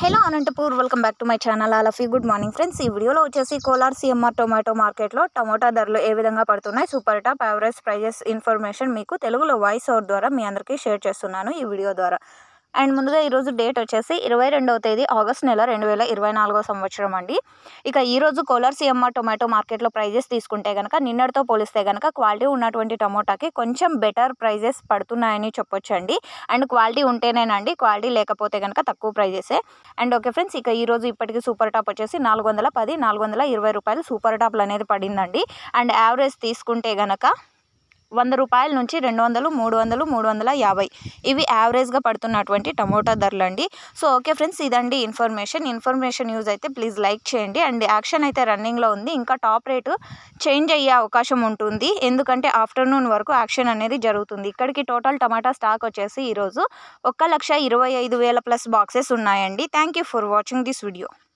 hello Anantapur welcome back to my channel all of you good morning friends ఈ వీడియోలో వచ్చేసి Kolar CMR tomato మార్కెట్లో tomato ధరలు ఏ విధంగా పడుతున్నాయి super top average prices information మీకు తెలుగులో వాయిస్ ఓవర్ ద్వారా మీ అందరికీ షేర్ చేస్తున్నాను ఈ వీడియో ద్వారా అండ్ ముందుగా ఈరోజు డేట్ వచ్చేసి ఇరవై రెండవ తేదీ ఆగస్ట్ నెల రెండు వేల ఇరవై నాలుగో సంవత్సరం అండి ఇక ఈరోజు కోలార్ సిఎంఆర్ టొమాటో మార్కెట్లో ప్రైజెస్ తీసుకుంటే కనుక నిన్నటితో పోలిస్తే కనుక క్వాలిటీ ఉన్నటువంటి టమోటాకి కొంచెం బెటర్ ప్రైజెస్ పడుతున్నాయని చెప్పొచ్చండి అండ్ క్వాలిటీ ఉంటేనేనండి క్వాలిటీ లేకపోతే కనుక తక్కువ ప్రైజెసే అండ్ ఓకే ఫ్రెండ్స్ ఇక ఈ రోజు ఇప్పటికి సూపర్ టాప్ వచ్చేసి నాలుగు వందల పది నాలుగు వందల ఇరవై రూపాయలు సూపర్ టాప్లు అనేది పడిందండి అండ్ యావరేజ్ తీసుకుంటే గనక వంద రూపాయల నుంచి రెండు వందలు మూడు వందలు మూడు వందల యాభై ఇవి యావరేజ్గా పడుతున్నటువంటి టమోటా ధరలు అండి సో ఓకే ఫ్రెండ్స్ ఇదండి ఇన్ఫర్మేషన్ ఇన్ఫర్మేషన్ యూజ్ అయితే ప్లీజ్ లైక్ చేయండి అండ్ యాక్షన్ అయితే రన్నింగ్లో ఉంది ఇంకా టాప్ రేటు చేంజ్ అయ్యే అవకాశం ఉంటుంది ఎందుకంటే ఆఫ్టర్నూన్ వరకు యాక్షన్ అనేది జరుగుతుంది ఇక్కడికి టోటల్ టమాటా స్టాక్ వచ్చేసి ఈరోజు ఒక్క లక్ష ఇరవై ఐదు వేల ప్లస్ బాక్సెస్ ఉన్నాయండి thank you for watching this video